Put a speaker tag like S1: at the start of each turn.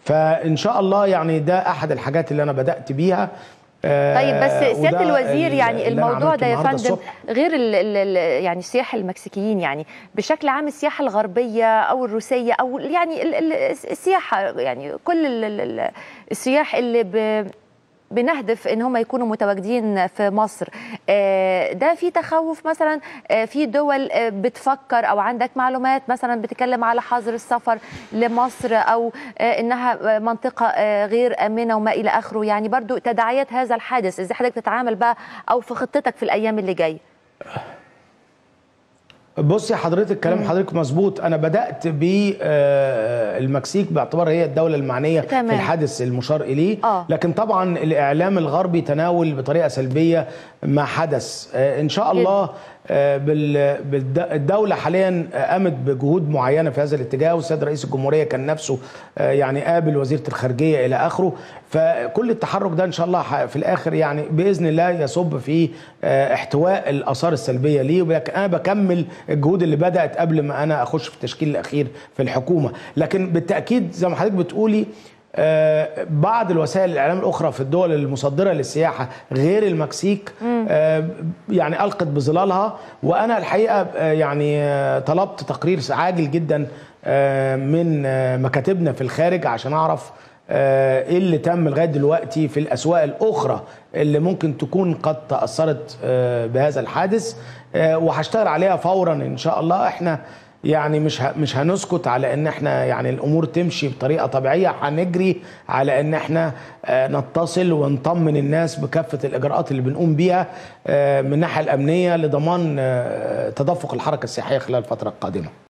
S1: فان شاء الله يعني ده احد الحاجات اللي انا بدات بيها آه،
S2: طيب بس سياده
S1: وده
S2: الوزير
S1: ال-
S2: يعني
S1: اللي أنا
S2: الموضوع
S1: عملته
S2: ده يا
S1: النهاردة
S2: فندم
S1: الصبح.
S2: غير ال ال ال يعني السياح المكسيكيين يعني بشكل عام السياحه الغربيه او الروسيه او يعني ال ال السياحه يعني كل ال ال ال السياح اللي ب بنهدف ان هم يكونوا متواجدين في مصر آه، ده في تخوف مثلا آه، في دول آه، بتفكر او عندك معلومات مثلا بتتكلم على حظر السفر لمصر او آه، انها آه، منطقه آه، غير امنه وما الى اخره يعني برضو تداعيات هذا الحادث ازاي حضرتك تتعامل بقى او في خطتك في الايام اللي جايه
S1: بصي حضرتك كلام حضرتك مظبوط انا بدات بالمكسيك باعتبار هي الدوله المعنيه
S2: تمام.
S1: في الحادث المشار اليه
S2: آه.
S1: لكن طبعا الاعلام الغربي تناول بطريقه سلبيه ما حدث آه، ان شاء الله الدولة حاليا قامت بجهود معينة في هذا الاتجاه والسيد رئيس الجمهورية كان نفسه آه، يعني قابل وزيرة الخارجية إلى آخره فكل التحرك ده إن شاء الله ح- في الآخر يعني بإذن الله يصب في آه، احتواء الآثار السلبية ليه ولكن أنا بكمل الجهود اللي بدأت قبل ما أنا أخش في التشكيل الأخير في الحكومة لكن بالتأكيد زي ما حضرتك بتقولي آه، بعض الوسائل الاعلام الاخرى في الدول المصدره للسياحه غير المكسيك آه، يعني القت بظلالها وانا الحقيقه آه، يعني آه، طلبت تقرير عاجل جدا آه، من آه، مكاتبنا في الخارج عشان اعرف آه، ايه اللي تم لغايه دلوقتي في الاسواق الاخرى اللي ممكن تكون قد تاثرت آه، بهذا الحادث آه، وهشتغل عليها فورا ان شاء الله احنا يعني مش ه- مش هنسكت على ان احنا يعني الامور تمشي بطريقه طبيعيه هنجري على ان احنا آه، نتصل ونطمن الناس بكافه الاجراءات اللي بنقوم بيها آه، من الناحيه الامنيه لضمان آه، تدفق الحركه السياحيه خلال الفتره القادمه